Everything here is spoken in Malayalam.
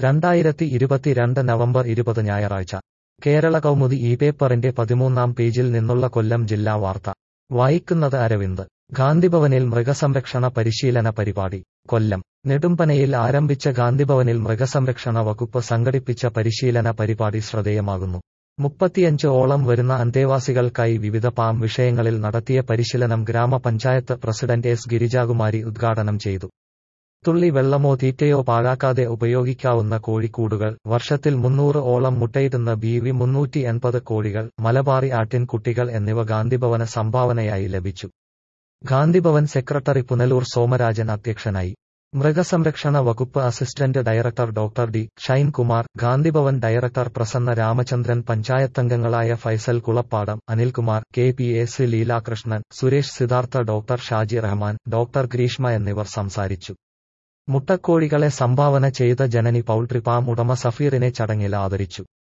രണ്ടായിരത്തി ഇരുപത്തിരണ്ട് നവംബർ ഇരുപത് ഞായറാഴ്ച കേരള കൗമുദി ഈ പേപ്പറിന്റെ പതിമൂന്നാം പേജിൽ നിന്നുള്ള കൊല്ലം ജില്ലാ വാർത്ത വായിക്കുന്നത് അരവിന്ദ് ഗാന്ധിഭവനിൽ മൃഗസംരക്ഷണ പരിശീലന പരിപാടി കൊല്ലം നെടുമ്പനയിൽ ആരംഭിച്ച ഗാന്ധിഭവനിൽ മൃഗസംരക്ഷണ വകുപ്പ് സംഘടിപ്പിച്ച പരിശീലന പരിപാടി ശ്രദ്ധേയമാകുന്നു മുപ്പത്തിയഞ്ച് ഓളം വരുന്ന അന്തേവാസികൾക്കായി വിവിധ പാം വിഷയങ്ങളിൽ നടത്തിയ പരിശീലനം ഗ്രാമപഞ്ചായത്ത് പ്രസിഡന്റ് എസ് ഗിരിജാകുമാരി ഉദ്ഘാടനം ചെയ്തു തുള്ളി വെള്ളമോ തീറ്റയോ പാഴാക്കാതെ ഉപയോഗിക്കാവുന്ന കോഴിക്കൂടുകൾ വർഷത്തിൽ മുന്നൂറ് ഓളം മുട്ടയിടുന്ന ബി വി മുന്നൂറ്റി എൺപത് കോഴികൾ മലബാറി ആട്ടിൻകുട്ടികൾ എന്നിവ ഗാന്ധിഭവന് സംഭാവനയായി ലഭിച്ചു ഗാന്ധിഭവൻ സെക്രട്ടറി പുനലൂർ സോമരാജൻ അധ്യക്ഷനായി മൃഗസംരക്ഷണ വകുപ്പ് assistant director doctor D Shinekumar Gandhibhavan director Prasanna Ramachandran പഞ്ചായത്തംഗങ്ങളായ Faisal Kulappadam Anilkumar K P S Leelakrishnan Suresh Siddhartha doctor Shaji Rahman doctor Greeshma എന്നിവർ സംസാരിച്ചു മുട്ടക്കോഴികളെ സംഭാവന ചെയ്ത ജനനി പൌൾട്രി ഫാം ഉടമ സഫീറിനെ ചടങ്ങിൽ ആദരിച്ചു